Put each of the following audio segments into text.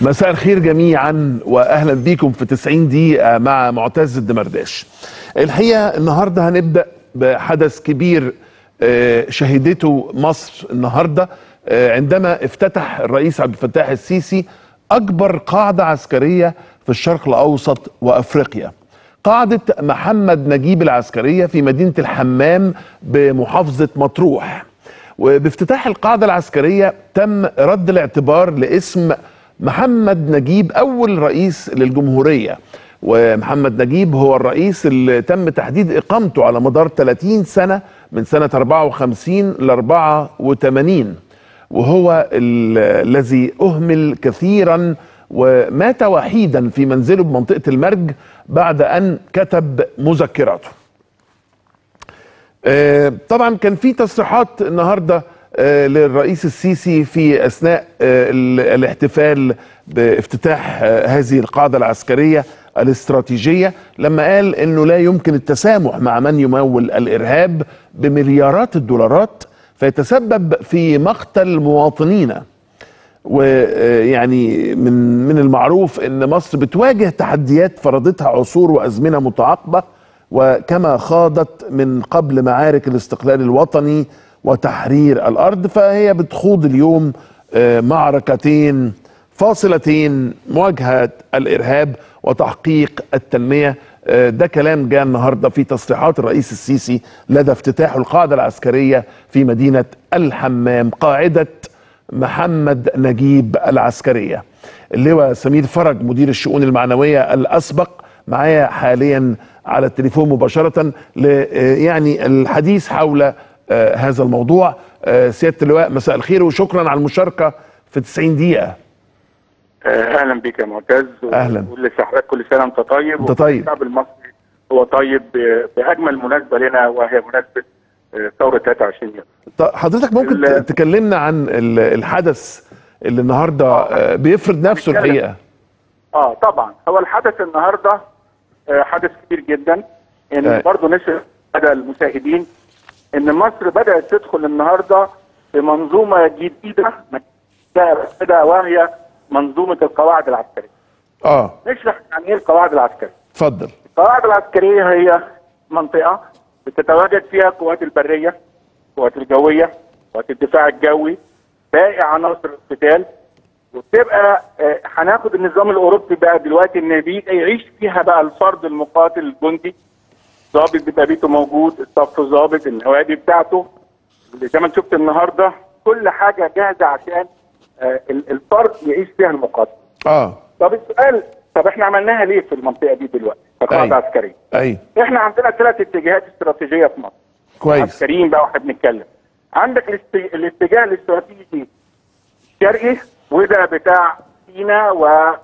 مساء الخير جميعا واهلا بيكم في 90 دقيقه مع معتز الدمرداش الحقيقه النهارده هنبدا بحدث كبير آه، شهدته مصر النهارده آه، عندما افتتح الرئيس عبد الفتاح السيسي اكبر قاعده عسكريه في الشرق الاوسط وافريقيا قاعده محمد نجيب العسكريه في مدينه الحمام بمحافظه مطروح وبافتتاح القاعده العسكريه تم رد الاعتبار لاسم محمد نجيب اول رئيس للجمهوريه ومحمد نجيب هو الرئيس اللي تم تحديد اقامته على مدار 30 سنه من سنه 54 ل 84 وهو ال- الذي اهمل كثيرا ومات وحيدا في منزله بمنطقه المرج بعد ان كتب مذكراته. آه، طبعا كان في تصريحات النهارده آه، للرئيس السيسي في اثناء آه، ال- الاحتفال بافتتاح آه، هذه القاعده العسكريه الاستراتيجيه لما قال انه لا يمكن التسامح مع من يمول الارهاب بمليارات الدولارات فيتسبب في مقتل مواطنينا ويعني من من المعروف ان مصر بتواجه تحديات فرضتها عصور وازمنه متعاقبه وكما خاضت من قبل معارك الاستقلال الوطني وتحرير الارض فهي بتخوض اليوم آه، معركتين فاصلتين مواجهه الارهاب وتحقيق التنميه آه، ده كلام جاء النهارده في تصريحات الرئيس السيسي لدى افتتاح القاعده العسكريه في مدينه الحمام قاعده محمد نجيب العسكرية اللواء سمير فرج مدير الشؤون المعنوية الأسبق معايا حاليا على التليفون مباشرة ل يعني الحديث حول آه، هذا الموضوع آه، سيادة اللواء مساء الخير وشكرا على المشاركة في 90 دقيقة آه، اهلا بك يا معتز أهلا. كل سحرات كل سنه وانت طيب أنت طيب. الشعب المصري هو طيب ب- باجمل مناسبه لنا وهي مناسبه آه، ثوره 23 يوليو طب حضرتك ممكن ال- تكلمنا عن ال- الحدث اللي النهارده آه، بيفرض نفسه هنتكلم. الحقيقة اه طبعا هو الحدث النهارده آه، حدث كبير جدا ان آه. برضه نشر لدى المشاهدين ان مصر بدات تدخل النهارده في منظومه جديده كده وهي منظومه القواعد العسكريه اه نشرح يعني ايه القواعد العسكريه اتفضل القواعد العسكرية هي منطقة بتتواجد فيها القوات البرية القوات الجوية قوات الدفاع الجوي باقي عناصر القتال وبتبقى آه، هناخد النظام الاوروبي بقى دلوقتي ان بيبقى يعيش فيها بقى الفرد المقاتل الجندي ضابط بيبقى بيته موجود الصف ضابط النوادي بتاعته اللي زي ما انت شفت النهارده كل حاجه جاهزه عشان آه، ال- الفرد يعيش فيها المقاتل اه طب السؤال طب احنا عملناها ليه في المنطقه دي دلوقتي كقاعده أيوة. عسكريه اي احنا عندنا ثلاث اتجاهات استراتيجية في مصر كويس عسكريين بقى واحنا بنتكلم عندك الاست- الاتجاه الاستراتيجي الشرقي وده بتاع سيناء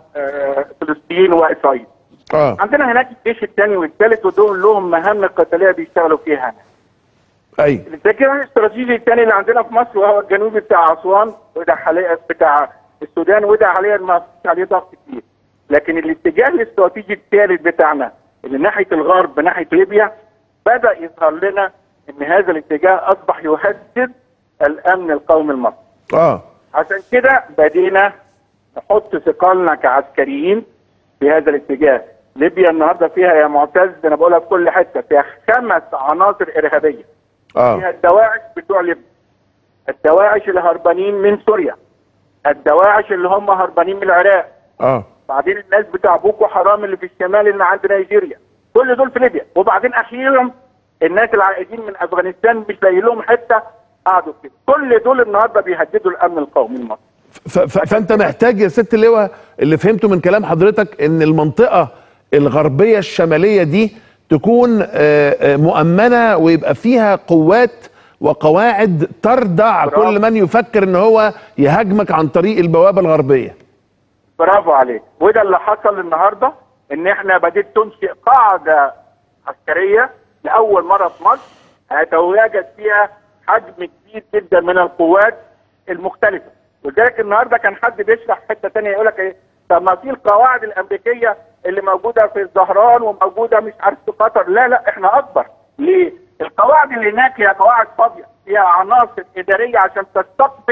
وفلسطين واسرائيل اه عندنا هناك الجيش الثاني والثالث ودول لهم مهام قتاليه بيشتغلوا فيها هناك اي الاتجاه الاستراتيجي الثاني اللي عندنا في مصر وهو الجنوبي بتاع اسوان وده حاليا بتاع السودان وده حاليا ما فيش عليه ضغط كتير لكن الاتجاه الاستراتيجي الثالث بتاعنا اللي ناحيه الغرب ناحيه ليبيا بدا يظهر لنا ان هذا الاتجاه اصبح يهدد الامن القومي المصري اه عشان كده بدينا نحط ثقلنا كعسكريين في هذا الاتجاه ليبيا النهارده فيها يا معتز انا بقولها في كل حته فيها خمس عناصر ارهابيه اه فيها الدواعش بتوع ليبيا الدواعش اللي هربانين من سوريا الدواعش اللي هم هربانين من العراق اه بعدين الناس بتاع بوكو حرام اللي في الشمال اللي عند نيجيريا كل دول في ليبيا وبعدين اخيرا الناس العائدين من افغانستان مش لاقي لهم حته قعدوا كده كل دول النهارده بيهددوا الامن القومي المصري ف- ف- فانت محتاج يا ست اللواء اللي فهمته من كلام حضرتك ان المنطقه الغربيه الشماليه دي تكون آه، آه، مؤمنه ويبقى فيها قوات وقواعد تردع برافو. كل من يفكر ان هو يهاجمك عن طريق البوابه الغربيه برافو عليك وده اللي حصل النهارده ان احنا بديت تنشئ قاعده عسكريه لاول مره في مصر هيتواجد فيها حجم كبير جدا من القوات المختلفه ولذلك النهارده كان حد بيشرح حته ثانيه يقول لك ايه طب ما في القواعد الامريكيه اللي موجوده في الزهران وموجوده مش عارف في قطر لا لا احنا اكبر ليه؟ القواعد اللي هناك هي قواعد فاضيه فيها عناصر اداريه عشان تستقبل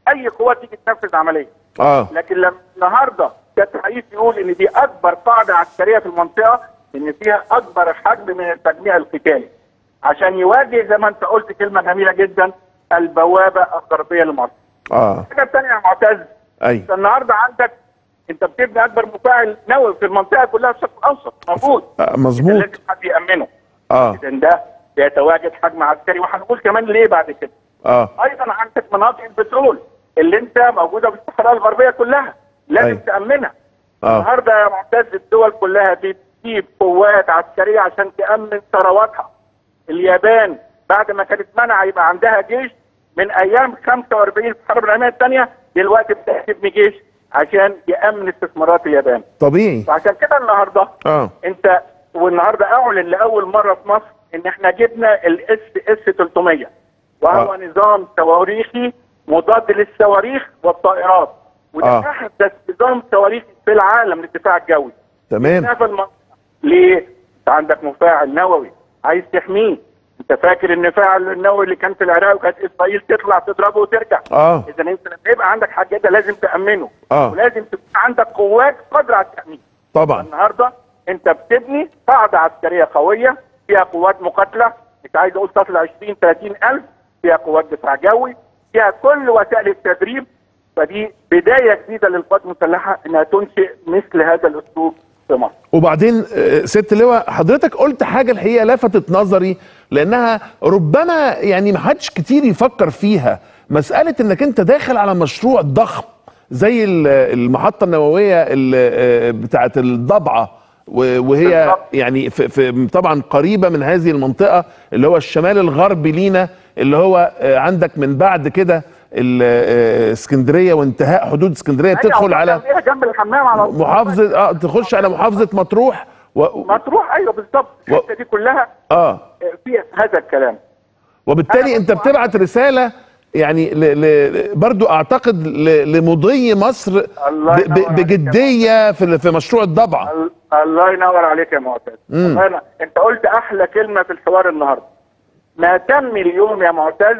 اي قوات تيجي تنفذ عمليه اه لكن لما النهارده سياده الرئيس يقول ان دي اكبر قاعده عسكريه في المنطقه ان فيها اكبر حجم من التجميع القتالي عشان يواجه زي ما انت قلت كلمه جميله جدا البوابه الغربيه لمصر. اه الحاجه الثانيه يا معتز اي انت النهارده عندك انت بتبني اكبر مفاعل نووي في المنطقه كلها في الشرق الاوسط موجود آه مظبوط لازم حد يامنه اه اذا ده بيتواجد حجم عسكري وهنقول كمان ليه بعد كده اه ايضا عندك مناطق البترول اللي انت موجوده في الصحراء الغربيه كلها لازم أيوة. تامنها اه النهارده يا معتز الدول كلها بتجيب قوات عسكريه عشان تامن ثرواتها اليابان بعد ما كانت منع يبقى عندها جيش من ايام 45 في الحرب العالميه الثانيه دلوقتي بتبني جيش عشان يامن استثمارات اليابان طبيعي فعشان كده النهارده اه انت والنهارده اعلن لاول مره في مصر ان احنا جبنا الاس اس 300 وهو آه. نظام صواريخي مضاد للصواريخ والطائرات وده آه. احدث نظام صواريخي في العالم للدفاع الجوي تمام في المنطقة. ليه؟ انت عندك مفاعل نووي عايز تحميه انت فاكر المفاعل النووي اللي كان في العراق وكانت اسرائيل تطلع تضربه وترجع اه اذا انت لما يبقى عندك حاجه ده لازم تامنه آه. ولازم تكون عندك قوات قادره على التامين طبعا النهارده انت بتبني قاعده عسكريه قويه فيها قوات مقاتله مش عايز اقول تصل 20 30 الف فيها قوات دفاع جوي فيها كل وسائل التدريب فدي بدايه جديده للقوات المسلحه انها تنشئ مثل هذا الاسلوب في مصر وبعدين آه، ست لواء حضرتك قلت حاجه الحقيقه لفتت نظري لانها ربما يعني ما حدش كتير يفكر فيها مساله انك انت داخل على مشروع ضخم زي ال- المحطه النوويه ال- آه، بتاعه الضبعه و- وهي بالضبط. يعني في في طبعا قريبه من هذه المنطقه اللي هو الشمال الغربي لينا اللي هو آه، عندك من بعد كده ال- آه، اسكندريه وانتهاء حدود اسكندريه بتدخل على أيوة، جنب الحمام على طول. محافظه اه تخش على محافظه مطروح و... مطروح ايوه بالظبط و- الحته دي كلها اه فيها هذا الكلام وبالتالي أنا انت برضو بتبعت رساله يعني ل... ل... برضو اعتقد ل... لمضي مصر ب... الله ينور ب... عليك يا بجديه في في مشروع الضبعه ال- الله ينور عليك يا معتز مم. الله ينور. انت قلت احلى كلمه في الحوار النهارده ما تم اليوم يا معتز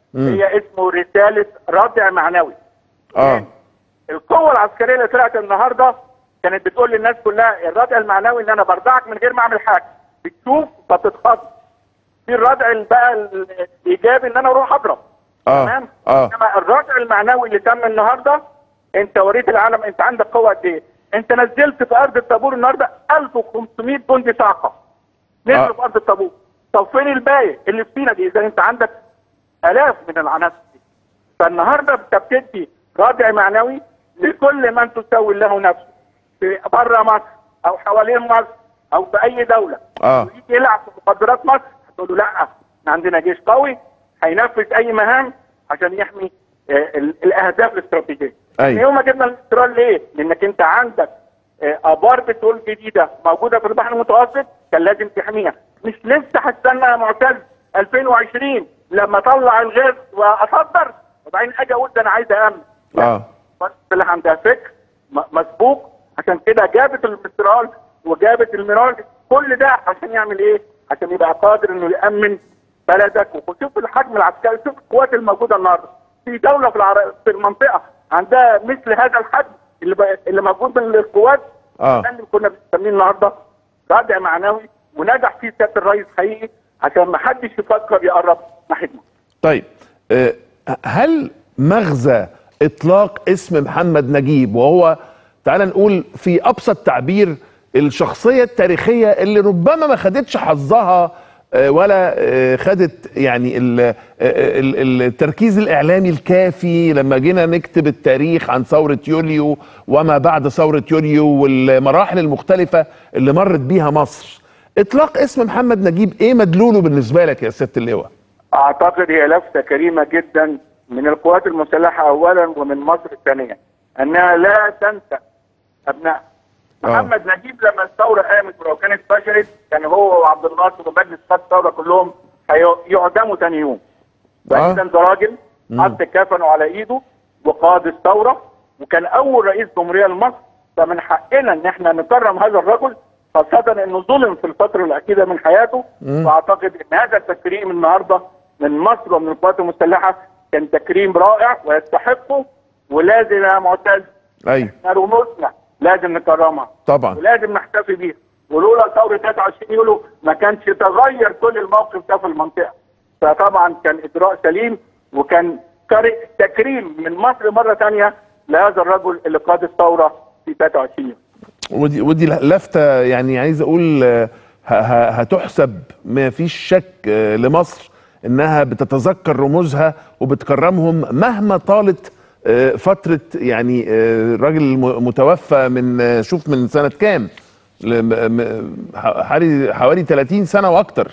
هي اسمه رساله ردع معنوي اه القوه العسكريه اللي طلعت النهارده كانت بتقول للناس كلها الردع المعنوي ان انا برضعك من غير ما اعمل حاجه بتشوف فتتخض في الردع اللي بقى ال- الايجابي ان انا اروح اضرب اه تمام اه انما الردع المعنوي اللي تم النهارده انت وريت العالم انت عندك قوه قد ايه انت نزلت في ارض الطابور النهارده 1500 جندي صاعقه نزلوا آه. في ارض الطابور طب فين الباقي اللي في سينا دي اذا انت عندك الاف من العناصر دي فالنهارده انت بتدي ردع معنوي لكل من تسوي له نفسه في بره مصر او حوالين مصر او في اي دوله آه. ويجي يلعب في مقدرات مصر هتقول له لا احنا عندنا جيش قوي هينفذ اي مهام عشان يحمي آه، ال- الاهداف الاستراتيجيه. أيوة. يوم ما جبنا الاسترال ليه؟ لانك انت عندك آه، ابار بترول جديده موجوده في البحر المتوسط كان لازم تحميها مش لسه هستنى يا معتز 2020 لما اطلع الغاز واصدر وبعدين اجي اقول ده انا عايز امن لا اه مصر اللي عندها فكر م- مسبوق عشان كده جابت المسترال وجابت الميراج كل ده عشان يعمل ايه؟ عشان يبقى قادر انه يامن بلدك وشوف الحجم العسكري شوف القوات الموجوده النهارده في دوله في العر... في المنطقه عندها مثل هذا الحجم اللي ب... اللي موجود من القوات اه ده اللي كنا بنسميه النهارده ردع معنوي ونجح فيه سياده الرئيس حقيقي عشان ما حدش يفكر يقرب ناحيه مصر. طيب آه، هل مغزى اطلاق اسم محمد نجيب وهو تعال نقول في ابسط تعبير الشخصيه التاريخيه اللي ربما ما خدتش حظها آه، ولا آه، خدت يعني ال- آه، ال- التركيز الاعلامي الكافي لما جينا نكتب التاريخ عن ثوره يوليو وما بعد ثوره يوليو والمراحل المختلفه اللي مرت بيها مصر اطلاق اسم محمد نجيب ايه مدلوله بالنسبه لك يا سياده اللواء اعتقد هي لفته كريمه جدا من القوات المسلحه اولا ومن مصر ثانيا انها لا تنسى ابناء آه. محمد نجيب لما الثوره قامت ولو كانت فشلت كان هو وعبد الناصر ومجلس قاده الثوره كلهم هيعدموا ثاني يوم آه. فاذا ده راجل حط كفنه على ايده وقاد الثوره وكان اول رئيس جمهوريه لمصر فمن حقنا ان احنا نكرم هذا الرجل خاصه انه ظلم في الفتره الاخيره من حياته واعتقد ان هذا التكريم النهارده من مصر ومن القوات المسلحه كان تكريم رائع ويستحقه ولازم يا معتز ايوه احنا رموزنا لازم نكرمها طبعا ولازم نحتفي بيها ولولا ثوره 23 يوليو ما كانش تغير كل الموقف ده في المنطقه فطبعا كان اجراء سليم وكان كر- تكريم من مصر مره ثانيه لهذا الرجل اللي قاد الثوره في 23 يوليو ودي ودي لفته يعني عايز اقول آه، ه- ه- هتحسب ما فيش شك آه، لمصر انها بتتذكر رموزها وبتكرمهم مهما طالت آه، فتره يعني آه، الراجل الم- متوفى من آه، شوف من سنه كام لم- م- ح- حوالي حوالي 30 سنه واكتر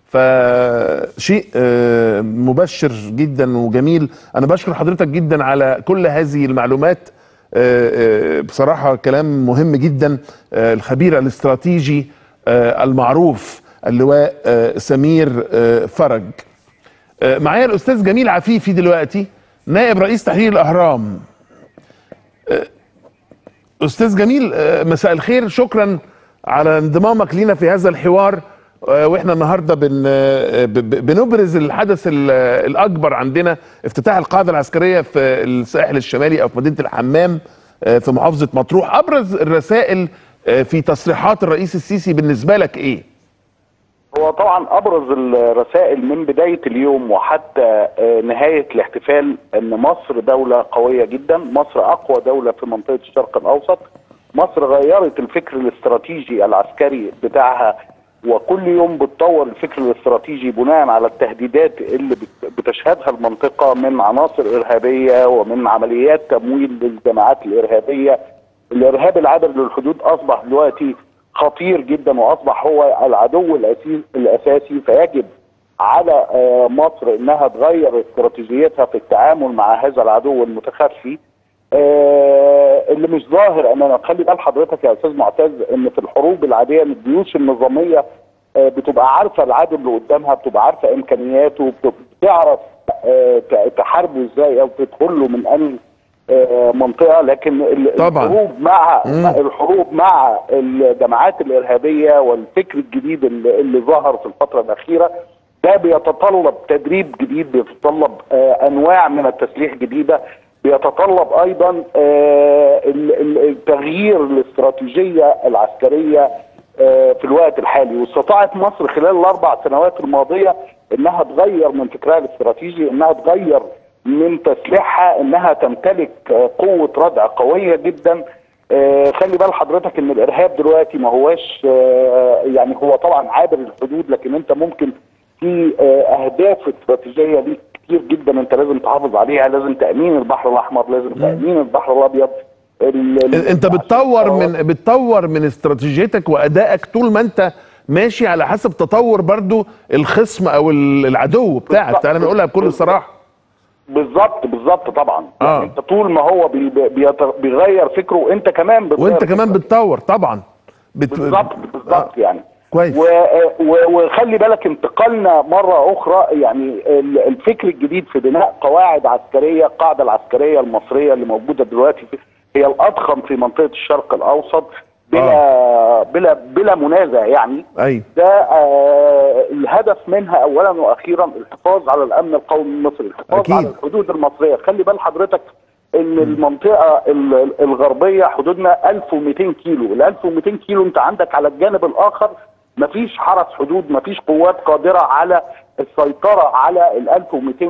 فشيء آه، مبشر جدا وجميل انا بشكر حضرتك جدا على كل هذه المعلومات آه، آه، بصراحه كلام مهم جدا آه، الخبير الاستراتيجي آه، المعروف اللواء آه، سمير آه، فرج آه، معايا الاستاذ جميل عفيفي دلوقتي نائب رئيس تحرير الاهرام آه، استاذ جميل آه، مساء الخير شكرا على انضمامك لينا في هذا الحوار آه، واحنا النهارده بن آه، ب- ب- بنبرز الحدث ال- الاكبر عندنا افتتاح القاعده العسكريه في الساحل الشمالي او في مدينه الحمام آه، في محافظه مطروح ابرز الرسائل آه، في تصريحات الرئيس السيسي بالنسبه لك ايه؟ هو طبعا ابرز الرسائل من بدايه اليوم وحتى آه، نهايه الاحتفال ان مصر دوله قويه جدا، مصر اقوى دوله في منطقه الشرق الاوسط، مصر غيرت الفكر الاستراتيجي العسكري بتاعها وكل يوم بتطور الفكر الاستراتيجي بناء على التهديدات اللي بت- بتشهدها المنطقه من عناصر ارهابيه ومن عمليات تمويل للجماعات الارهابيه. الارهاب العابر للحدود اصبح دلوقتي خطير جدا واصبح هو العدو الأسي- الاساسي فيجب على آه، مصر انها تغير استراتيجيتها في التعامل مع هذا العدو المتخفي آه، اللي مش ظاهر امامنا خلي بال حضرتك يا استاذ معتز ان في الحروب العاديه الجيوش النظاميه آه، بتبقى عارفه العدو اللي قدامها بتبقى عارفه امكانياته بت- بتعرف آه، ت- تحاربه ازاي او تدخل له من انهي آه، منطقه لكن ال- طبعاً. الحروب مع مم. مع الحروب مع الجماعات الارهابيه والفكر الجديد اللي, اللي ظهر في الفتره الاخيره ده بيتطلب تدريب جديد بيتطلب آه، انواع من التسليح جديده بيتطلب ايضا آه، ال- ال- التغيير الاستراتيجيه العسكريه آه، في الوقت الحالي واستطاعت مصر خلال الاربع سنوات الماضيه انها تغير من فكرها الاستراتيجي انها تغير من تسليحها انها تمتلك آه، قوه ردع قويه جدا آه، خلي بال حضرتك ان الارهاب دلوقتي ما هواش آه، يعني هو طبعا عابر الحدود لكن انت ممكن في آه، اهداف استراتيجيه ليك كتير جدا انت لازم تحافظ عليها لازم تامين البحر الاحمر لازم تامين البحر الابيض ال- ال- انت بتطور من بتطور من استراتيجيتك وادائك طول ما انت ماشي على حسب تطور برضو الخصم او ال- العدو بتاعك بالظبط. تعالى نقولها بكل صراحه بالظبط بالظبط طبعا آه. يعني انت طول ما هو بي بي بيغير فكره انت كمان بتغير وانت كمان فكرك. بتطور طبعا بت... بالظبط بالظبط يعني كويس. و... و... وخلي بالك انتقلنا مره اخرى يعني ال- الفكر الجديد في بناء قواعد عسكريه القاعده العسكريه المصريه اللي موجوده دلوقتي في هي الاضخم في منطقه الشرق الاوسط بلا بلا بلا منازع يعني ايوه ده آه الهدف منها اولا واخيرا الحفاظ على الامن القومي المصري الحفاظ أكيد. على الحدود المصريه خلي بال حضرتك ان المنطقه ال- الغربيه حدودنا 1200 كيلو ال 1200 كيلو انت عندك على الجانب الاخر مفيش حرس حدود مفيش قوات قادره على السيطره على ال 1200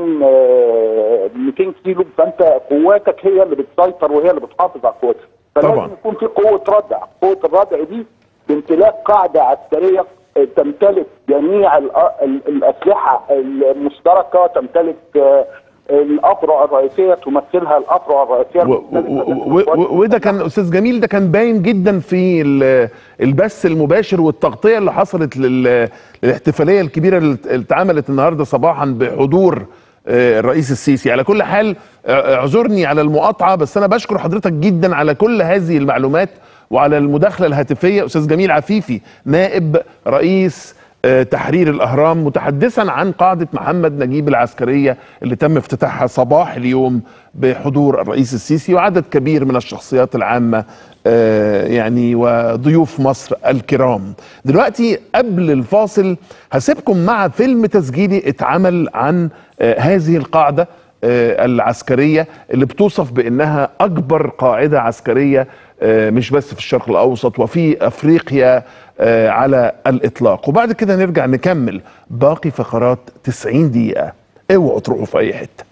آه، 200 كيلو فانت قواتك هي اللي بتسيطر وهي اللي بتحافظ على قوتك طبعاً. فلازم يكون في قوه ردع قوه الردع دي بامتلاك قاعده عسكريه آه، تمتلك جميع الأ- ال- الاسلحه المشتركه تمتلك آه، الافرع الرئيسيه تمثلها الافرع الرئيسيه و- و- و- و- وده كان استاذ جميل ده كان باين جدا في ال- البث المباشر والتغطيه اللي حصلت لل- للاحتفاليه الكبيره اللي اللي اتعملت النهارده صباحا بحضور آه، الرئيس السيسي على كل حال آه، اعذرني على المقاطعه بس انا بشكر حضرتك جدا على كل هذه المعلومات وعلى المداخله الهاتفيه استاذ جميل عفيفي نائب رئيس آه، تحرير الاهرام متحدثا عن قاعده محمد نجيب العسكريه اللي تم افتتاحها صباح اليوم بحضور الرئيس السيسي وعدد كبير من الشخصيات العامه آه، يعني وضيوف مصر الكرام. دلوقتي قبل الفاصل هسيبكم مع فيلم تسجيلي اتعمل عن آه، هذه القاعده آه، العسكريه اللي بتوصف بانها اكبر قاعده عسكريه آه، مش بس في الشرق الاوسط وفي افريقيا آه، على الاطلاق وبعد كده نرجع نكمل باقي فقرات 90 دقيقه اوعوا تروحوا في اي حته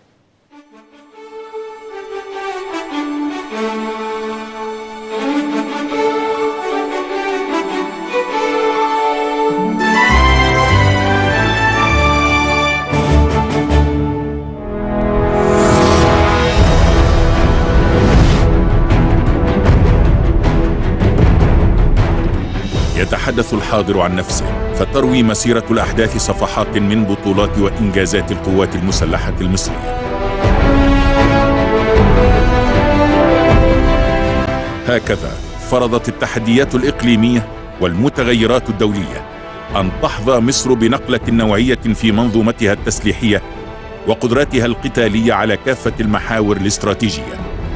يتحدث الحاضر عن نفسه فتروي مسيرة الأحداث صفحات من بطولات وإنجازات القوات المسلحة المصرية هكذا فرضت التحديات الإقليمية والمتغيرات الدولية أن تحظى مصر بنقلة نوعية في منظومتها التسليحية وقدراتها القتالية على كافة المحاور الاستراتيجية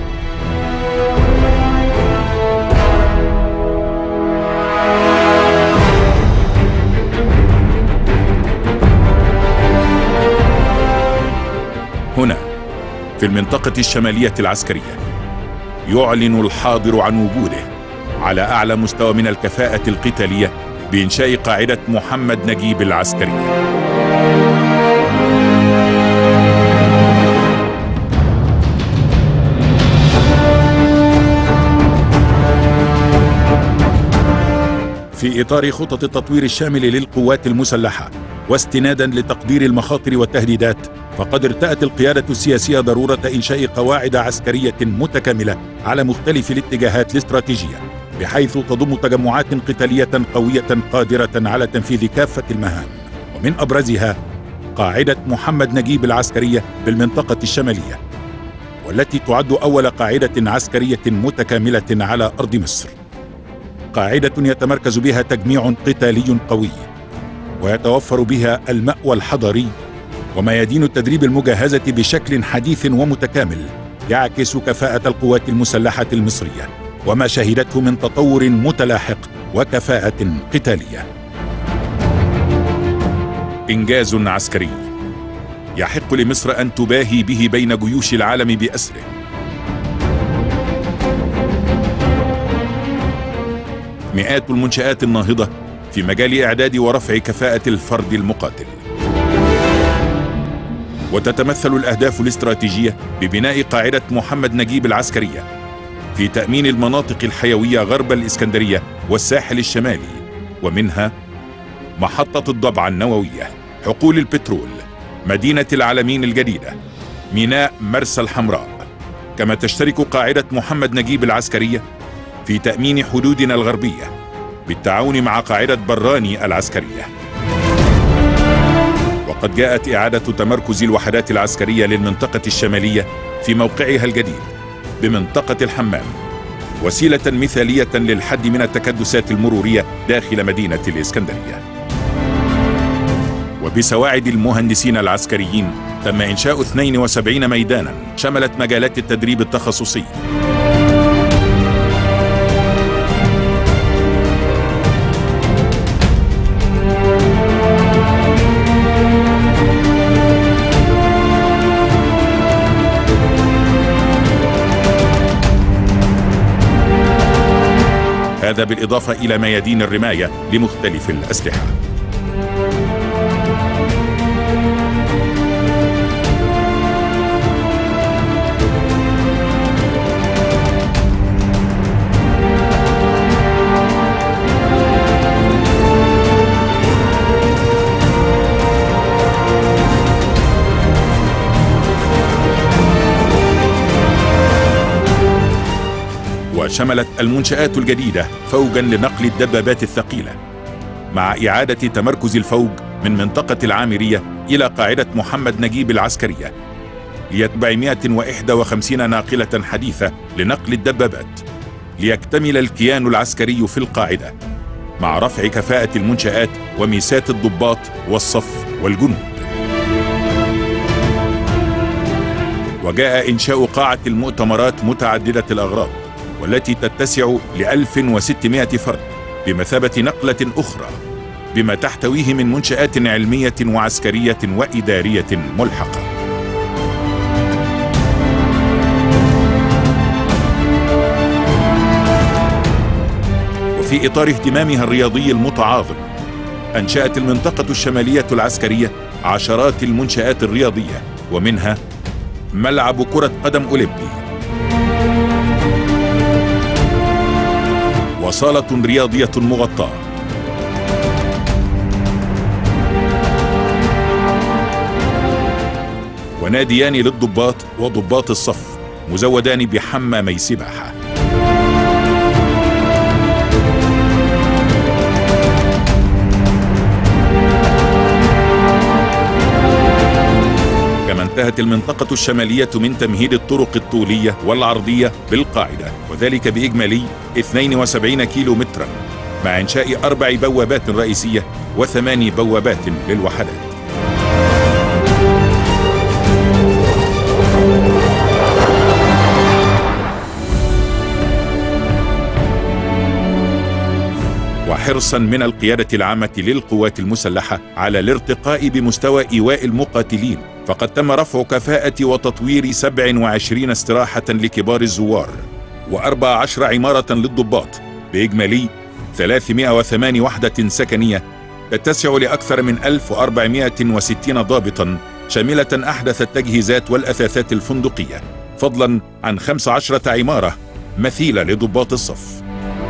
هنا في المنطقة الشمالية العسكرية يعلن الحاضر عن وجوده على أعلى مستوى من الكفاءة القتالية بإنشاء قاعدة محمد نجيب العسكرية في إطار خطط التطوير الشامل للقوات المسلحة واستنادا لتقدير المخاطر والتهديدات فقد ارتأت القيادة السياسية ضرورة إنشاء قواعد عسكرية متكاملة على مختلف الاتجاهات الاستراتيجية بحيث تضم تجمعات قتالية قوية قادرة على تنفيذ كافة المهام ومن أبرزها قاعدة محمد نجيب العسكرية بالمنطقة الشمالية والتي تعد أول قاعدة عسكرية متكاملة على أرض مصر قاعدة يتمركز بها تجميع قتالي قوي ويتوفر بها المأوى الحضري وميادين التدريب المجهزة بشكل حديث ومتكامل يعكس كفاءة القوات المسلحة المصرية وما شهدته من تطور متلاحق وكفاءة قتالية. إنجاز عسكري يحق لمصر أن تباهي به بين جيوش العالم بأسره. مئات المنشآت الناهضة في مجال إعداد ورفع كفاءة الفرد المقاتل. وتتمثل الأهداف الاستراتيجية ببناء قاعدة محمد نجيب العسكرية في تأمين المناطق الحيوية غرب الإسكندرية والساحل الشمالي ومنها محطة الضبعة النووية حقول البترول مدينة العالمين الجديدة ميناء مرسى الحمراء كما تشترك قاعدة محمد نجيب العسكرية في تأمين حدودنا الغربية بالتعاون مع قاعدة براني العسكرية وقد جاءت إعادة تمركز الوحدات العسكرية للمنطقة الشمالية في موقعها الجديد بمنطقة الحمام وسيلة مثالية للحد من التكدسات المرورية داخل مدينة الإسكندرية وبسواعد المهندسين العسكريين تم إنشاء 72 ميدانا شملت مجالات التدريب التخصصي هذا بالإضافة إلى ميادين الرماية لمختلف الأسلحة وشملت المنشآت الجديدة فوجا لنقل الدبابات الثقيلة مع إعادة تمركز الفوج من منطقة العامرية إلى قاعدة محمد نجيب العسكرية ليتبع 151 ناقلة حديثة لنقل الدبابات ليكتمل الكيان العسكري في القاعدة مع رفع كفاءة المنشآت وميسات الضباط والصف والجنود وجاء إنشاء قاعة المؤتمرات متعددة الأغراض والتي تتسع ل 1600 فرد بمثابة نقلة أخرى بما تحتويه من منشآت علمية وعسكرية وإدارية ملحقة وفي إطار اهتمامها الرياضي المتعاظم أنشأت المنطقة الشمالية العسكرية عشرات المنشآت الرياضية ومنها ملعب كرة قدم أولمبي وصالة رياضية مغطاة وناديان للضباط وضباط الصف مزودان بحمامي سباحه كما انتهت المنطقة الشمالية من تمهيد الطرق الطولية والعرضية بالقاعدة وذلك بإجمالي 72 كيلو مترا مع إنشاء أربع بوابات رئيسية وثماني بوابات للوحدات وحرصا من القيادة العامة للقوات المسلحة على الارتقاء بمستوى إيواء المقاتلين فقد تم رفع كفاءة وتطوير 27 استراحة لكبار الزوار و14 عمارة للضباط بإجمالي 308 وحدة سكنية تتسع لأكثر من 1460 ضابطا شاملة أحدث التجهيزات والأثاثات الفندقية فضلا عن 15 عمارة مثيلة لضباط الصف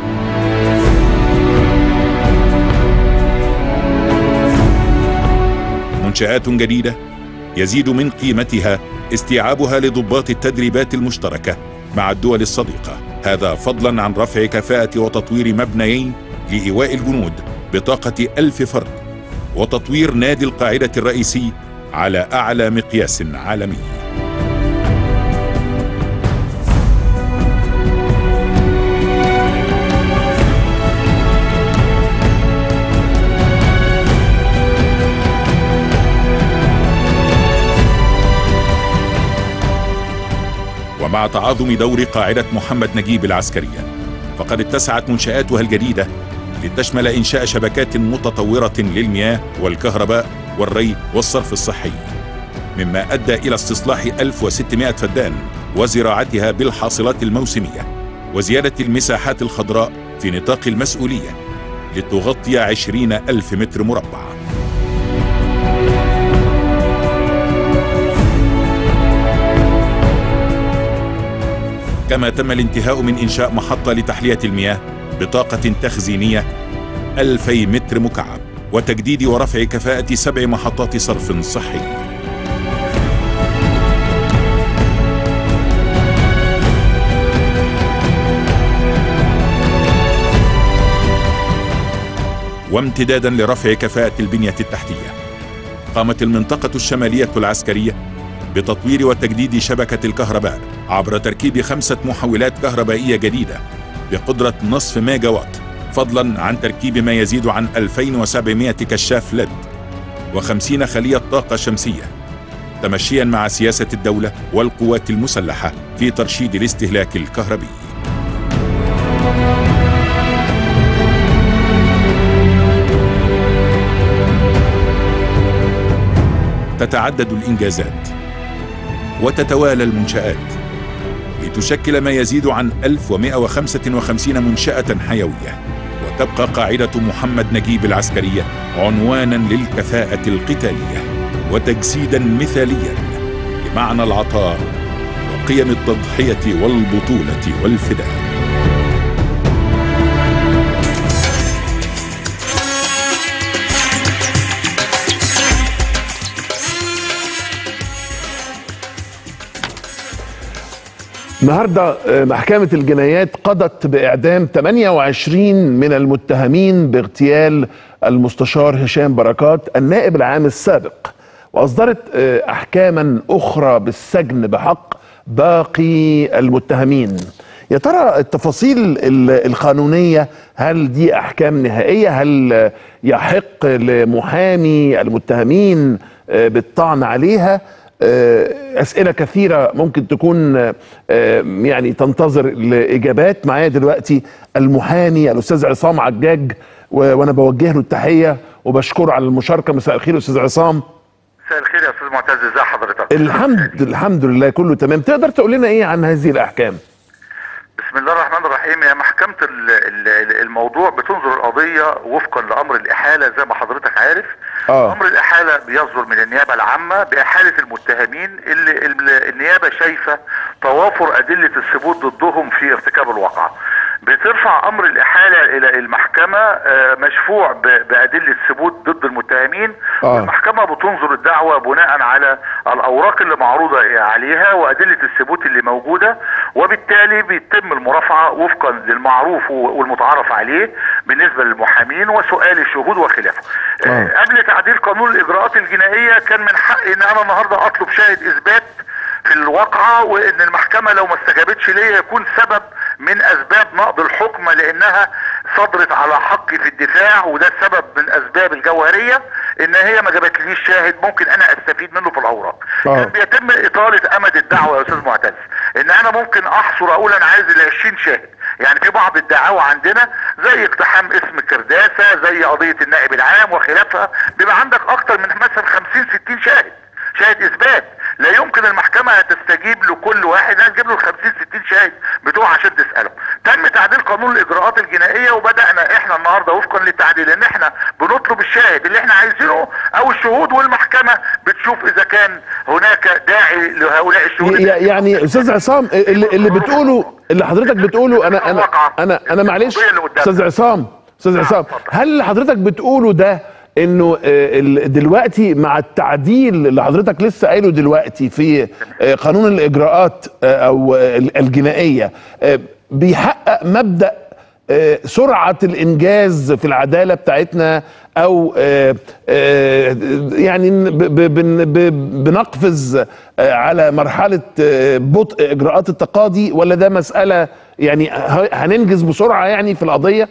منشآت جديدة يزيد من قيمتها استيعابها لضباط التدريبات المشتركة مع الدول الصديقة هذا فضلا عن رفع كفاءة وتطوير مبنيين لإيواء الجنود بطاقة ألف فرد وتطوير نادي القاعدة الرئيسي على أعلى مقياس عالمي ومع تعاظم دور قاعدة محمد نجيب العسكرية فقد اتسعت منشآتها الجديدة لتشمل إنشاء شبكات متطورة للمياه والكهرباء والري والصرف الصحي مما أدى إلى استصلاح 1600 فدان وزراعتها بالحاصلات الموسمية وزيادة المساحات الخضراء في نطاق المسؤولية لتغطي عشرين ألف متر مربع كما تم الانتهاء من إنشاء محطة لتحلية المياه بطاقة تخزينية 2000 متر مكعب وتجديد ورفع كفاءة سبع محطات صرف صحي وامتدادا لرفع كفاءة البنية التحتية قامت المنطقة الشمالية العسكرية بتطوير وتجديد شبكة الكهرباء عبر تركيب خمسة محولات كهربائية جديدة بقدرة نصف ميجا وات فضلا عن تركيب ما يزيد عن 2700 كشاف ليد و50 خلية طاقة شمسية تمشيا مع سياسة الدولة والقوات المسلحة في ترشيد الاستهلاك الكهربي تتعدد الإنجازات وتتوالى المنشآت لتشكل ما يزيد عن 1155 منشأة حيوية وتبقى قاعدة محمد نجيب العسكرية عنوانا للكفاءة القتالية وتجسيدا مثاليا لمعنى العطاء وقيم التضحية والبطولة والفداء النهارده آه، محكمة الجنايات قضت بإعدام 28 من المتهمين باغتيال المستشار هشام بركات النائب العام السابق وأصدرت آه، أحكاما أخرى بالسجن بحق باقي المتهمين يا ترى التفاصيل ال- القانونية هل دي أحكام نهائية هل آه، يحق لمحامي المتهمين آه، بالطعن عليها آه، أسئلة كثيرة ممكن تكون آه، آه، يعني تنتظر الإجابات معايا دلوقتي المحامي الأستاذ عصام عجاج و- وأنا بوجه له التحية وبشكره على المشاركة مساء الخير أستاذ عصام مساء الخير يا استاذ معتز ازي حضرتك الحمد الحمد لله كله تمام تقدر تقول لنا إيه عن هذه الأحكام بسم الله الرحمن الرحيم هي محكمة ال- ال- الموضوع بتنظر القضية وفقا لأمر الإحالة زي ما حضرتك عارف آه. أمر الإحالة بيصدر من النيابة العامة بإحالة المتهمين اللي اللي النيابة شايفة توافر أدلة الثبوت ضدهم في ارتكاب الواقعة بترفع أمر الإحالة إلى المحكمة آه، مشفوع ب- بأدلة ثبوت ضد المتهمين آه. والمحكمة بتنظر الدعوة بناء على الأوراق اللي معروضة عليها وأدلة الثبوت اللي موجودة وبالتالي بيتم المرافعة وفقا للمعروف والمتعارف عليه بالنسبة للمحامين وسؤال الشهود وخلافه آه. آه، قبل تعديل قانون الإجراءات الجنائية كان من حقي إن أنا النهاردة أطلب شاهد إثبات في الواقعة وان المحكمة لو ما استجابتش ليا يكون سبب من اسباب نقض الحكم لانها صدرت على حقي في الدفاع وده السبب من اسباب الجوهرية ان هي ما جابتليش شاهد ممكن انا استفيد منه في الاوراق آه. كان بيتم اطالة امد الدعوة يا استاذ معتز ان انا ممكن احصر اقول انا عايز ال 20 شاهد يعني في بعض الدعاوى عندنا زي اقتحام اسم كرداسة زي قضية النائب العام وخلافها بيبقى عندك اكتر من مثلا 50 60 شاهد شاهد اثبات لا يمكن المحكمة تستجيب لكل واحد هتجيب له 50 60 شاهد بتوع عشان تسأله تم تعديل قانون الاجراءات الجنائية وبدأنا احنا النهاردة وفقا للتعديل ان احنا بنطلب الشاهد اللي احنا عايزينه او الشهود والمحكمة بتشوف اذا كان هناك داعي لهؤلاء الشهود ي- يعني استاذ عصام اللي, اللي بتقوله اللي حضرتك بتقوله انا انا انا انا معلش القضية اللي قدامنا. استاذ عصام استاذ عصام اتفضل. هل اللي حضرتك بتقوله ده انه آه، ال- دلوقتي مع التعديل اللي حضرتك لسه قايله دلوقتي في آه، قانون الاجراءات آه، او آه، الجنائيه آه، بيحقق مبدأ آه، سرعة الإنجاز في العدالة بتاعتنا أو آه، آه، يعني ب- ب- بن- ب- بنقفز آه، على مرحلة آه، بطء إجراءات التقاضي ولا ده مسألة يعني ه- هننجز بسرعة يعني في القضية؟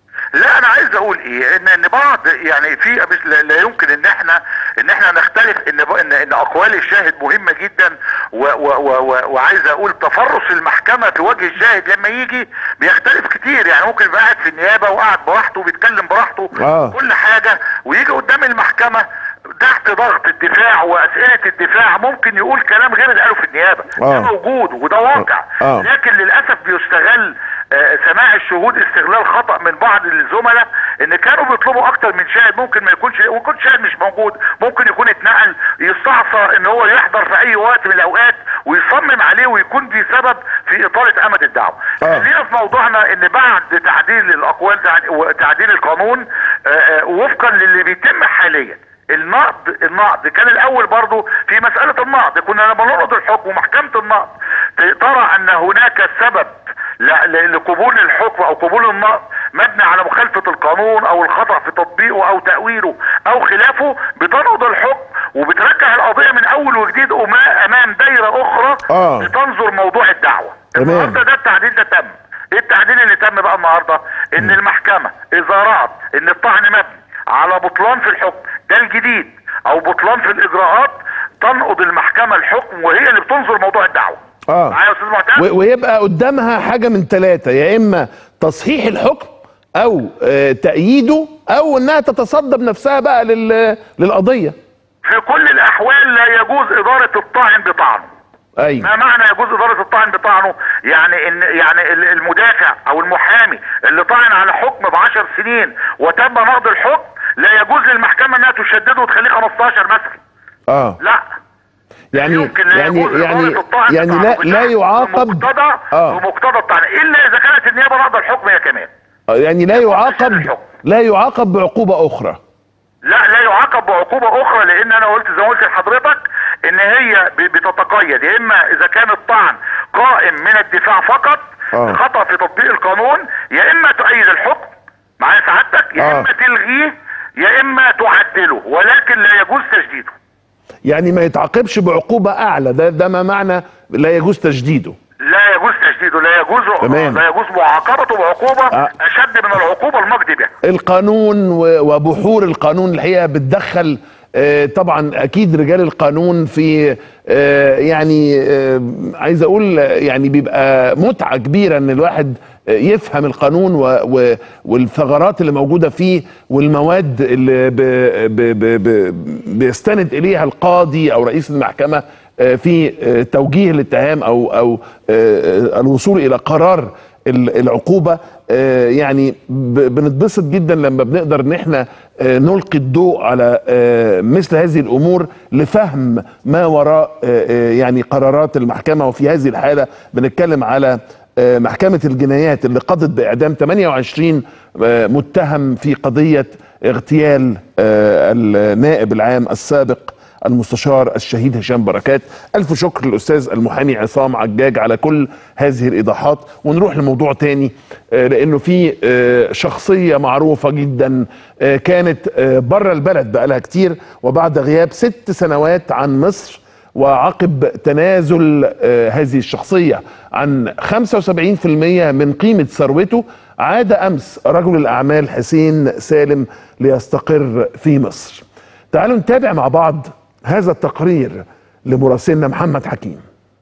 لا انا عايز اقول ايه ان ان بعض يعني في مش لا, لا يمكن ان احنا ان احنا نختلف ان ب- ان, إن اقوال الشاهد مهمه جدا و و و و وعايز اقول تفرس المحكمه في وجه الشاهد لما يجي بيختلف كتير يعني ممكن يبقى قاعد في النيابه وقاعد براحته وبيتكلم براحته آه. كل حاجه ويجي قدام المحكمه تحت ضغط الدفاع واسئله الدفاع ممكن يقول كلام غير اللي قاله في النيابه آه. ده موجود وده واقع آه. لكن للاسف بيستغل آه، سماع الشهود استغلال خطا من بعض الزملاء ان كانوا بيطلبوا اكتر من شاهد ممكن ما يكونش ويكون شاهد مش موجود ممكن يكون اتنقل يستعصى ان هو يحضر في اي وقت من الاوقات ويصمم عليه ويكون دي سبب في اطاله امد الدعوه. آه. خلينا في موضوعنا ان بعد تعديل الاقوال تعد- وتعديل القانون آه، آه، وفقا للي بيتم حاليا النقد النقد كان الاول برضو في مسألة النقد كنا لما ننقض الحكم ومحكمة النقد ترى ان هناك سبب ل- ل- لقبول الحكم او قبول النقد مبني على مخالفة القانون او الخطأ في تطبيقه او تأويله او خلافه بتنقض الحكم وبترجع القضية من اول وجديد وما امام دايرة اخرى آه. لتنظر موضوع الدعوة تمام. النهارده ده التعديل ده تم ايه التعديل اللي تم بقى النهارده ان المحكمة اذا رأت ان الطعن مبني على بطلان في الحكم ده الجديد او بطلان في الاجراءات تنقض المحكمة الحكم وهي اللي بتنظر موضوع الدعوة آه. معايا يا استاذ معتز و- ويبقى قدامها حاجة من ثلاثة يا إما تصحيح الحكم أو آه، تأييده أو إنها تتصدى بنفسها بقى لل- للقضية في كل الاحوال لا يجوز ادارة الطاعن بطعنه أيوه ما معنى يجوز اداره الطعن بطعنه يعني ان يعني ال- المدافع او المحامي اللي طعن على حكم ب 10 سنين وتم نقض الحكم لا يجوز للمحكمه انها تشدده وتخليه 15 مثلا اه لا يعني يمكن لا يعني يجوز يعني إدارة الطعن يعني لا بطعنه لا يعاقب بمقتضى آه. بمقتضى الطعن الا اذا كانت النيابه نقض الحكم هي كمان آه، يعني لا يعاقب الحكم. لا يعاقب بعقوبة أخرى لا لا يعاقب بعقوبة أخرى لأن أنا قلت زي ما قلت لحضرتك إن هي ب- بتتقيد يا إما إذا كان الطعن قائم من الدفاع فقط آه. خطأ في تطبيق القانون يا إما تؤيد الحكم معايا سعادتك يا آه. إما تلغيه يا إما تعدله ولكن لا يجوز تجديده يعني ما يتعاقبش بعقوبة أعلى ده ده ما معنى لا يجوز تجديده لا يجوز تجديده لا يجوز تمام. لا يجوز معاقبته بعقوبة آه. أشد من العقوبة المقضي بها القانون و- وبحور القانون الحقيقه بتدخل آه، طبعا اكيد رجال القانون في آه، يعني آه، عايز اقول آه، يعني بيبقى متعه كبيره ان الواحد آه، يفهم القانون و- و- والثغرات اللي موجوده فيه والمواد اللي ب- ب- ب- ب- بيستند اليها القاضي او رئيس المحكمه آه، في آه، توجيه الاتهام او او آه، الوصول الى قرار ال- العقوبه آه، يعني ب- بنتبسط جدا لما بنقدر ان احنا آه، نلقي الضوء على آه، مثل هذه الامور لفهم ما وراء آه، آه، يعني قرارات المحكمه وفي هذه الحاله بنتكلم على آه، محكمه الجنايات اللي قضت باعدام 28 آه، متهم في قضيه اغتيال آه، النائب العام السابق المستشار الشهيد هشام بركات ألف شكر للأستاذ المحامي عصام عجاج على كل هذه الإيضاحات ونروح لموضوع تاني آه، لأنه في آه، شخصية معروفة جدا آه، كانت آه، بره البلد بقالها كتير وبعد غياب ست سنوات عن مصر وعقب تنازل آه، هذه الشخصية عن 75% من قيمة ثروته عاد أمس رجل الأعمال حسين سالم ليستقر في مصر تعالوا نتابع مع بعض هذا التقرير لمراسلنا محمد حكيم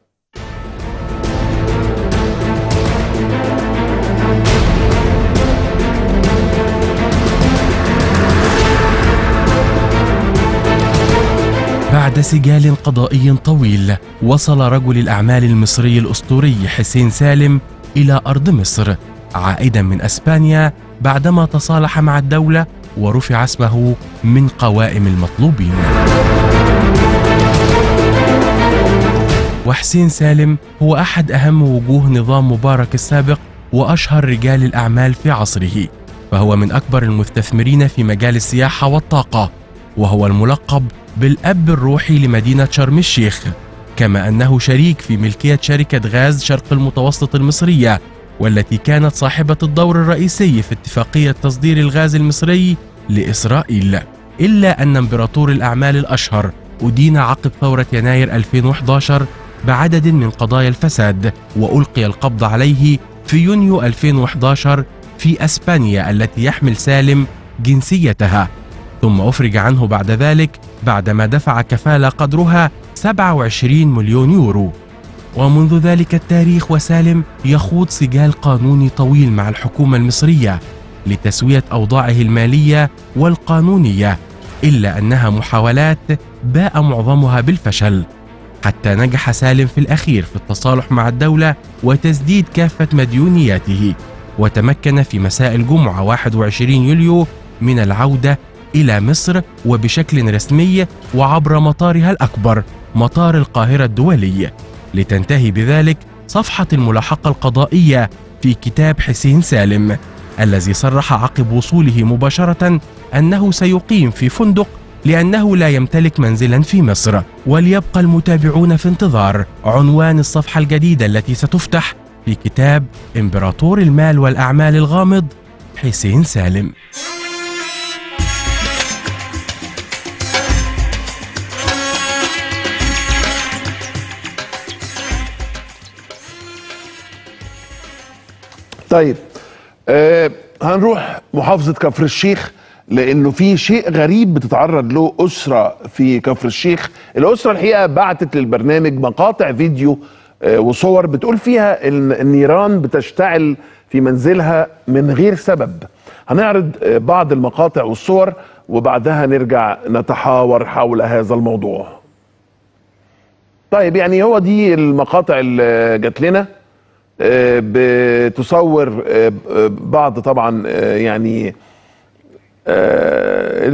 بعد سجال قضائي طويل وصل رجل الأعمال المصري الأسطوري حسين سالم إلى أرض مصر عائدا من أسبانيا بعدما تصالح مع الدولة ورفع اسمه من قوائم المطلوبين وحسين سالم هو أحد أهم وجوه نظام مبارك السابق وأشهر رجال الأعمال في عصره فهو من أكبر المستثمرين في مجال السياحة والطاقة وهو الملقب بالأب الروحي لمدينة شرم الشيخ كما أنه شريك في ملكية شركة غاز شرق المتوسط المصرية والتي كانت صاحبة الدور الرئيسي في اتفاقية تصدير الغاز المصري لإسرائيل إلا أن إمبراطور الأعمال الأشهر أدين عقب ثورة يناير 2011 بعدد من قضايا الفساد وألقي القبض عليه في يونيو 2011 في أسبانيا التي يحمل سالم جنسيتها ثم أفرج عنه بعد ذلك بعدما دفع كفالة قدرها 27 مليون يورو ومنذ ذلك التاريخ وسالم يخوض سجال قانوني طويل مع الحكومة المصرية لتسوية أوضاعه المالية والقانونية إلا أنها محاولات باء معظمها بالفشل حتى نجح سالم في الأخير في التصالح مع الدولة وتسديد كافة مديونياته وتمكن في مساء الجمعة 21 يوليو من العودة إلى مصر وبشكل رسمي وعبر مطارها الأكبر مطار القاهرة الدولي لتنتهي بذلك صفحة الملاحقة القضائية في كتاب حسين سالم الذي صرح عقب وصوله مباشرة أنه سيقيم في فندق لأنه لا يمتلك منزلا في مصر وليبقى المتابعون في انتظار عنوان الصفحة الجديدة التي ستفتح في كتاب إمبراطور المال والأعمال الغامض حسين سالم طيب آه هنروح محافظة كفر الشيخ لأنه في شيء غريب بتتعرض له أسرة في كفر الشيخ الأسرة الحقيقة بعتت للبرنامج مقاطع فيديو آه وصور بتقول فيها إن النيران بتشتعل في منزلها من غير سبب هنعرض آه بعض المقاطع والصور وبعدها نرجع نتحاور حول هذا الموضوع طيب يعني هو دي المقاطع اللي جات لنا آه، بتصور آه، بعض طبعا آه، يعني آه،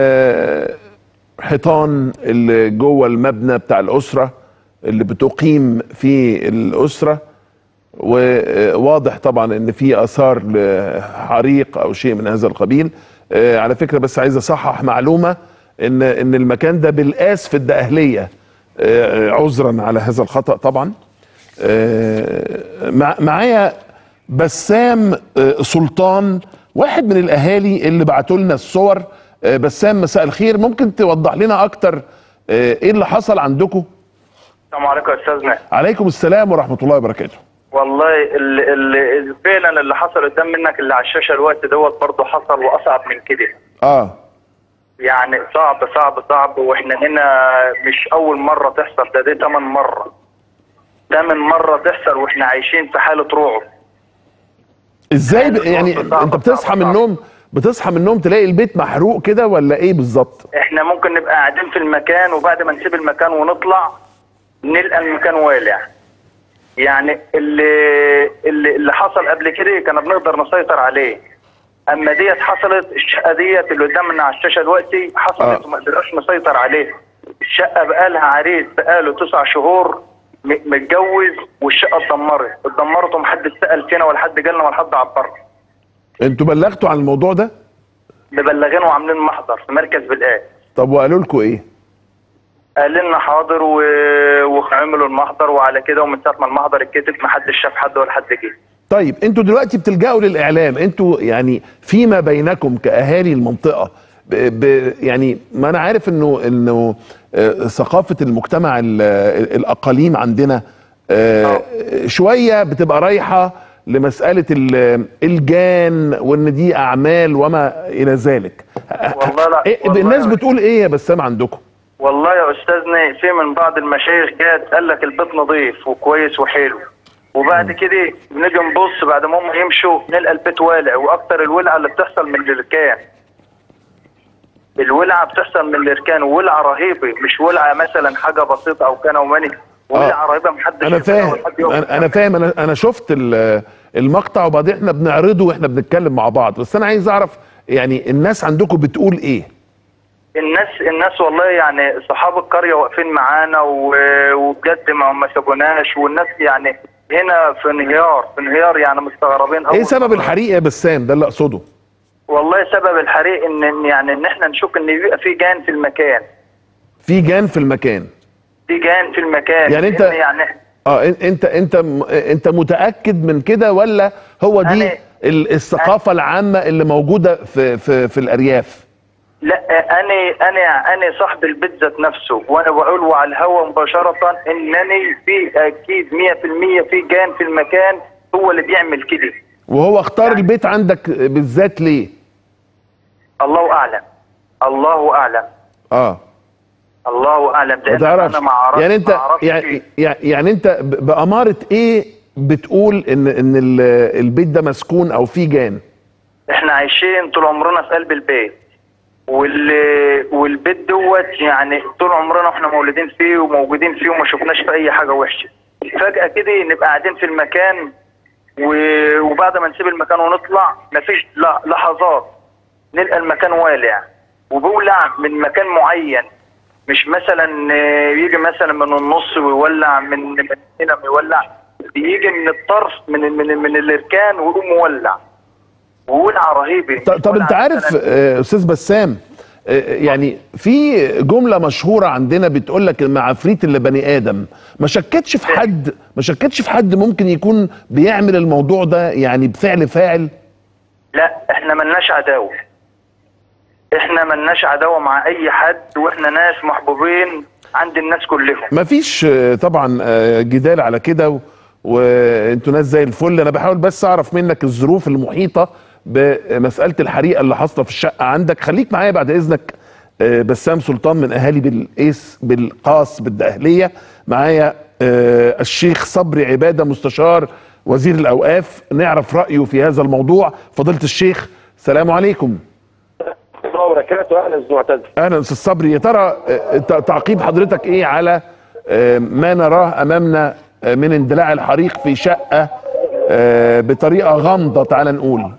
الحيطان اللي جوه المبنى بتاع الأسرة اللي بتقيم في الأسرة وواضح طبعا ان في اثار لحريق او شيء من هذا القبيل آه، على فكره بس عايز اصحح معلومه ان ان المكان ده بالقاس في الدقهليه آه، عذرا على هذا الخطا طبعا آه، مع- معايا بسام آه، سلطان واحد من الاهالي اللي بعتوا لنا الصور آه، بسام مساء الخير ممكن توضح لنا اكتر آه، ايه اللي حصل عندكم السلام عليكم يا استاذنا عليكم السلام ورحمه الله وبركاته والله اللي, اللي فعلا اللي حصل قدام منك اللي على الشاشه الوقت دوت برضه حصل واصعب من كده اه يعني صعب صعب صعب واحنا هنا مش اول مره تحصل ده دي تمن مره تمن مره تحصل واحنا عايشين في حاله رعب ازاي ب... يعني صعب- صعب- انت بتصحى صعب- من صعب. النوم بتصحى من النوم تلاقي البيت محروق كده ولا ايه بالظبط احنا ممكن نبقى قاعدين في المكان وبعد ما نسيب المكان ونطلع نلقى المكان والع يعني اللي اللي, اللي حصل قبل كده كنا بنقدر نسيطر عليه اما ديت حصلت الشقه ديت اللي قدامنا على الشاشه دلوقتي حصلت آه. وما قدرناش نسيطر عليه الشقه بقالها عريس بقاله تسع شهور م- متجوز والشقه اتدمرت اتدمرت ومحدش سال فينا ولا حد جالنا ولا حد عبرنا انتوا بلغتوا عن الموضوع ده مبلغين وعاملين محضر في مركز بالآب طب وقالوا لكم ايه قال لنا حاضر و... وعملوا المحضر وعلى كده ومن ساعه ما المحضر اتكتب ما حدش شاف حد ولا حد جه طيب انتوا دلوقتي بتلجأوا للاعلام انتوا يعني فيما بينكم كاهالي المنطقه ب ب يعني ما انا عارف انه انه آه، ثقافه المجتمع ال- الاقاليم عندنا آه، شويه بتبقى رايحه لمساله ال- الجان وان دي اعمال وما الى ذلك والله لا إيه- والله الناس لا. بتقول ايه يا بسام عندكم والله يا استاذنا في من بعض المشايخ جات قال لك البيت نظيف وكويس وحلو وبعد كده بنيجي نبص بعد ما هم يمشوا نلقى البيت والع واكتر الولعه اللي بتحصل من الاركان الولعه بتحصل من الاركان وولعه رهيبه مش ولعه مثلا حاجه بسيطه او كان وماني ولعه رهيبه محدش انا يشوفها فاهم ولا حد يقف انا أنا فاهم انا انا شفت ال- المقطع وبعدين احنا بنعرضه واحنا بنتكلم مع بعض بس انا عايز اعرف يعني الناس عندكم بتقول ايه الناس الناس والله يعني صحاب القريه واقفين معانا و- وبجد ما ما سابوناش والناس يعني هنا في انهيار في انهيار يعني مستغربين ايه أول سبب مرة. الحريق يا بسام ده اللي اقصده والله سبب الحريق ان إن يعني ان احنا نشوف ان يبقى في جان في المكان في جان في المكان في جان في المكان يعني أنت- إن يعني اه إن- انت انت م- انت متاكد من كده ولا هو دي أنا- ال- الثقافه العامه اللي موجوده في في في الارياف لا انا انا انا صاحب البيت ذات نفسه وانا بقول على الهوا مباشره انني في اكيد 100% في جان في المكان هو اللي بيعمل كده وهو اختار البيت عندك بالذات ليه الله اعلم الله اعلم اه الله اعلم ما لأن تعرفش انا ما اعرفش يعني انت ما أعرفش يعني يعني يعني انت ب- باماره ايه بتقول ان ان ال- البيت ده مسكون او فيه جان احنا عايشين طول عمرنا في قلب البيت وال والبيت دوت يعني طول عمرنا احنا مولودين فيه وموجودين فيه وما شفناش في اي حاجه وحشه فجاه كده نبقى قاعدين في المكان و- وبعد ما نسيب المكان ونطلع مفيش ل- لحظات نلقى المكان والع وبولع من مكان معين مش مثلا آه، يجي مثلا من النص ويولع من من هنا ويولع بيجي من الطرف من من من الاركان ويقوم مولع وولعه رهيبه ط- طب انت ولعة عارف مثلاً- آه، استاذ بسام آه، يعني في جمله مشهوره عندنا بتقول لك مع عفريت اللي بني ادم ما شكتش في حد ما شكتش في حد ممكن يكون بيعمل الموضوع ده يعني بفعل فاعل لا احنا ملناش عداوه احنا ملناش عداوه مع اي حد واحنا ناس محبوبين عند الناس كلهم مفيش آه، طبعا آه، جدال على كده و- وانتوا ناس زي الفل انا بحاول بس اعرف منك الظروف المحيطه بمساله الحريقه اللي حاصله في الشقه عندك خليك معايا بعد اذنك آه، بسام سلطان من اهالي بالقيس بالقاص بالدقهليه معايا آه، الشيخ صبري عباده مستشار وزير الاوقاف نعرف رايه في هذا الموضوع فضيله الشيخ السلام عليكم الله وبركاته اهلا استاذ معتز اهلا استاذ صبري يا ترى آه، ت- تعقيب حضرتك ايه على آه، ما نراه امامنا آه، من اندلاع الحريق في شقه آه، بطريقه غامضه تعال نقول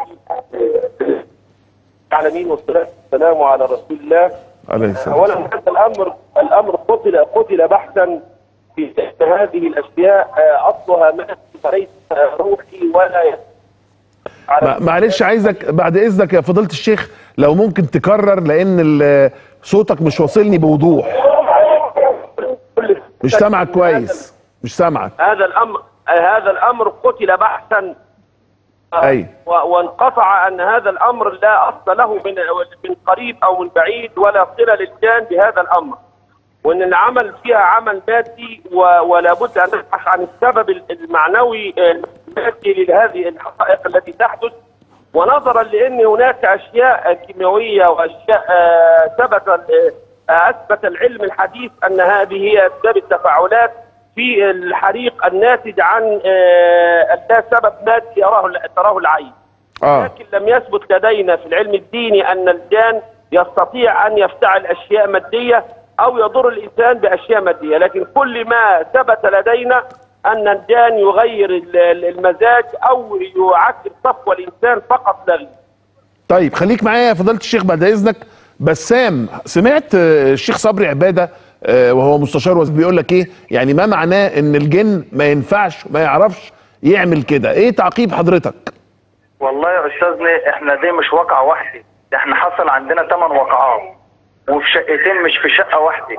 العالمين والصلاه والسلام على رسول الله عليه السلام اولا هذا الامر الامر قتل قتل بحثا في شأن هذه الاشياء آه، اصلها ما ليس روحي ولا ي- ما- معلش عايزك بعد اذنك يا فضيله الشيخ لو ممكن تكرر لان ال- صوتك مش واصلني بوضوح كل- مش سامعك كويس مش سامعك هذا الامر آه، هذا الامر قتل بحثا آه، أي. و- وانقطع ان هذا الامر لا اصل له من من قريب او من بعيد ولا صله للجان بهذا الامر وان العمل فيها عمل مادي و- ولا بد ان نبحث عن السبب المعنوي آه، المادي لهذه الحقائق التي تحدث ونظرا لان هناك اشياء كيميائيه واشياء آه، ثبت آه، اثبت العلم الحديث ان هذه هي اسباب التفاعلات في الحريق الناتج عن آه، لا سبب مادي يراه تراه العين. اه لكن لم يثبت لدينا في العلم الديني ان الجان يستطيع ان يفتعل اشياء ماديه او يضر الانسان باشياء ماديه، لكن كل ما ثبت لدينا ان الجان يغير ال- ال- المزاج او يعكر صفو الانسان فقط لا غير طيب خليك معايا يا فضيله الشيخ بعد اذنك بسام سمعت آه، الشيخ صبري عباده آه، وهو مستشار وزير بيقول لك ايه يعني ما معناه ان الجن ما ينفعش ما يعرفش يعمل كده ايه تعقيب حضرتك والله يا استاذنا احنا دي مش واقعه واحده ده احنا حصل عندنا ثمان واقعات وفي شقتين مش في شقه واحده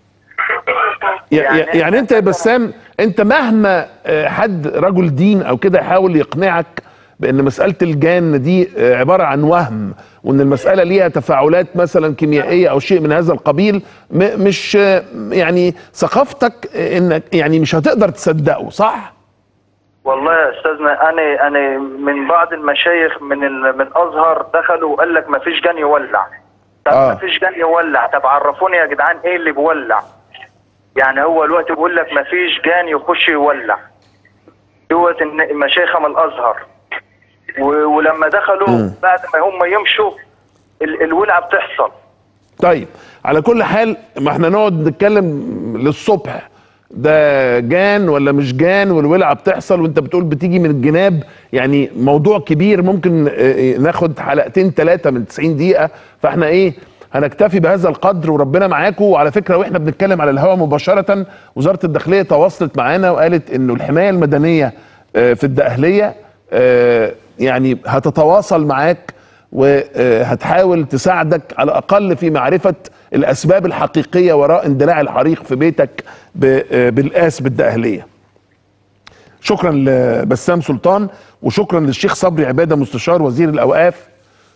يع- يعني يعني, يعني إحنا انت يا مثلاً- بسام انت مهما آه، حد رجل دين او كده يحاول يقنعك بان مساله الجان دي آه، عباره عن وهم وان المساله ليها تفاعلات مثلا كيميائيه او شيء من هذا القبيل م- مش آه، يعني ثقافتك آه، انك يعني مش هتقدر تصدقه صح؟ والله يا استاذنا انا انا من بعض المشايخ من ال- من ازهر دخلوا وقال لك ما فيش جان يولع طب آه. ما فيش جان يولع طب عرفوني يا جدعان ايه اللي بيولع يعني هو الوقت بيقول لك ما فيش جان يخش يولع دوت الن- مشايخ من الازهر و- ولما دخلوا بعد ما هم يمشوا ال- الولعه بتحصل طيب على كل حال ما احنا نقعد نتكلم للصبح ده جان ولا مش جان والولعه بتحصل وانت بتقول بتيجي من الجناب يعني موضوع كبير ممكن اه، ناخد حلقتين ثلاثه من 90 دقيقه فاحنا ايه هنكتفي بهذا القدر وربنا معاكم وعلى فكره واحنا بنتكلم على الهواء مباشره وزاره الداخليه تواصلت معانا وقالت انه الحمايه المدنيه اه، في الدقهليه اه، يعني هتتواصل معاك وهتحاول تساعدك على الاقل في معرفه الاسباب الحقيقيه وراء اندلاع الحريق في بيتك ب- بالقاس بالدقهليه. شكرا لبسام سلطان وشكرا للشيخ صبري عباده مستشار وزير الاوقاف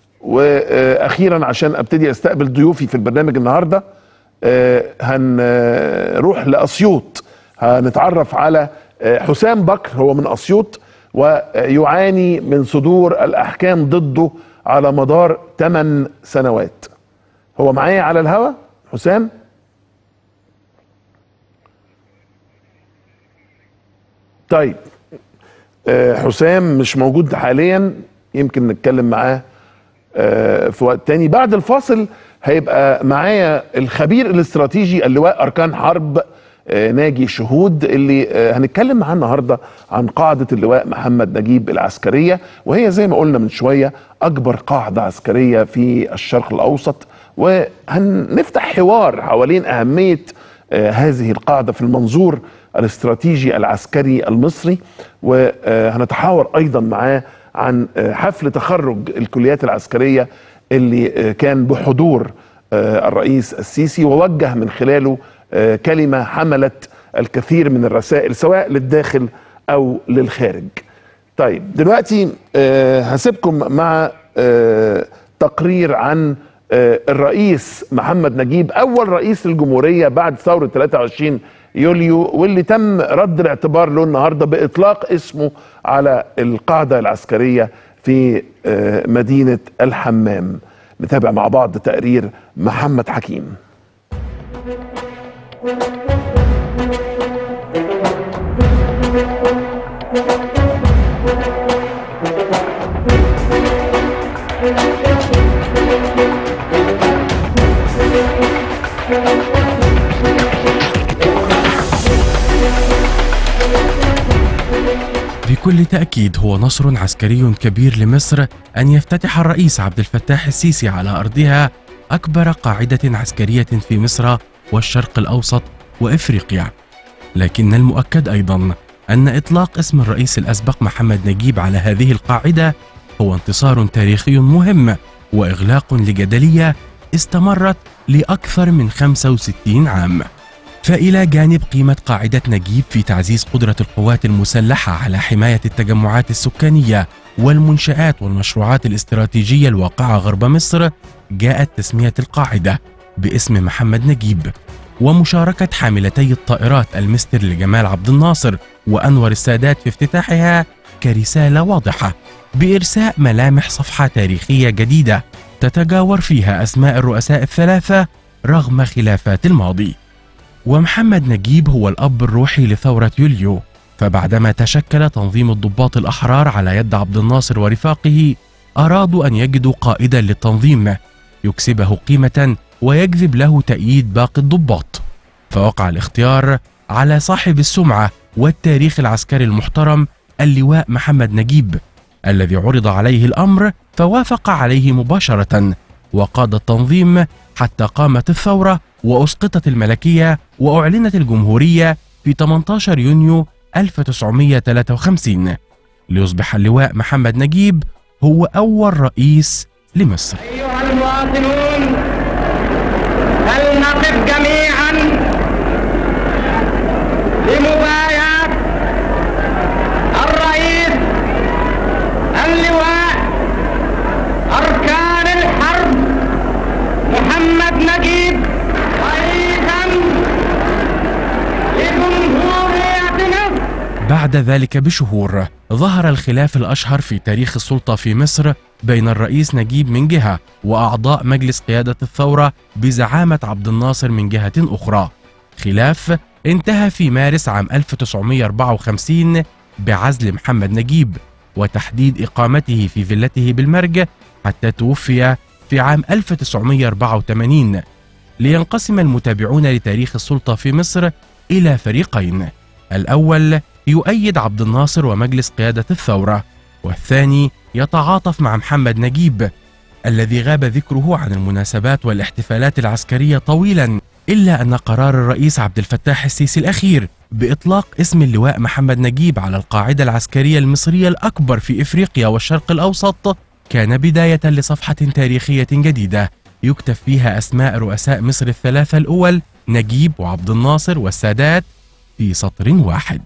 واخيرا عشان ابتدي استقبل ضيوفي في البرنامج النهارده آه، هنروح لاسيوط هنتعرف على آه، حسام بكر هو من اسيوط ويعاني من صدور الاحكام ضده على مدار 8 سنوات هو معايا على الهوا حسام طيب آه، حسام مش موجود حاليا يمكن نتكلم معاه آه، في وقت تاني بعد الفاصل هيبقى معايا الخبير الاستراتيجي اللواء اركان حرب آه، ناجي شهود اللي آه، هنتكلم معاه النهارده عن قاعده اللواء محمد نجيب العسكريه وهي زي ما قلنا من شويه اكبر قاعده عسكريه في الشرق الاوسط وهنفتح حوار حوالين اهميه آه، هذه القاعده في المنظور الاستراتيجي العسكري المصري وهنتحاور ايضا معاه عن آه، حفل تخرج الكليات العسكريه اللي آه، كان بحضور آه، الرئيس السيسي ووجه من خلاله آه، كلمه حملت الكثير من الرسائل سواء للداخل او للخارج. طيب دلوقتي آه، هسيبكم مع آه، تقرير عن آه، الرئيس محمد نجيب اول رئيس الجمهوريه بعد ثوره 23 يوليو واللي تم رد الاعتبار له النهارده باطلاق اسمه على القاعده العسكريه في آه، مدينه الحمام. نتابع مع بعض تقرير محمد حكيم. بكل تأكيد هو نصر عسكري كبير لمصر أن يفتتح الرئيس عبد الفتاح السيسي على أرضها أكبر قاعدة عسكرية في مصر والشرق الأوسط وإفريقيا. لكن المؤكد أيضا أن إطلاق اسم الرئيس الأسبق محمد نجيب على هذه القاعدة هو انتصار تاريخي مهم وإغلاق لجدلية استمرت لأكثر من 65 عام. فإلى جانب قيمة قاعدة نجيب في تعزيز قدرة القوات المسلحة على حماية التجمعات السكانية والمنشآت والمشروعات الاستراتيجية الواقعة غرب مصر جاءت تسمية القاعدة باسم محمد نجيب ومشاركة حاملتي الطائرات المستر لجمال عبد الناصر وأنور السادات في افتتاحها كرسالة واضحة بإرساء ملامح صفحة تاريخية جديدة تتجاور فيها أسماء الرؤساء الثلاثة رغم خلافات الماضي ومحمد نجيب هو الأب الروحي لثورة يوليو فبعدما تشكل تنظيم الضباط الأحرار على يد عبد الناصر ورفاقه أرادوا أن يجدوا قائدا للتنظيم يكسبه قيمة ويجذب له تأييد باقي الضباط فوقع الاختيار على صاحب السمعة والتاريخ العسكري المحترم اللواء محمد نجيب الذي عرض عليه الأمر فوافق عليه مباشرة وقاد التنظيم حتى قامت الثورة وأسقطت الملكية وأعلنت الجمهورية في 18 يونيو 1953 ليصبح اللواء محمد نجيب هو أول رئيس لمصر أيها المواطنون فلنقف جميعا لمبايعة الرئيس اللواء أركان الحرب محمد نجيب رئيسا لجمهورية مصر بعد ذلك بشهور ظهر الخلاف الأشهر في تاريخ السلطة في مصر بين الرئيس نجيب من جهة وأعضاء مجلس قيادة الثورة بزعامة عبد الناصر من جهة أخرى خلاف انتهى في مارس عام 1954 بعزل محمد نجيب وتحديد إقامته في فيلته بالمرج حتى توفي في عام 1984 لينقسم المتابعون لتاريخ السلطة في مصر إلى فريقين الأول يؤيد عبد الناصر ومجلس قيادة الثورة والثاني يتعاطف مع محمد نجيب الذي غاب ذكره عن المناسبات والاحتفالات العسكرية طويلا إلا أن قرار الرئيس عبد الفتاح السيسي الأخير بإطلاق اسم اللواء محمد نجيب على القاعدة العسكرية المصرية الأكبر في إفريقيا والشرق الأوسط كان بداية لصفحة تاريخية جديدة يكتب فيها أسماء رؤساء مصر الثلاثة الأول نجيب وعبد الناصر والسادات في سطر واحد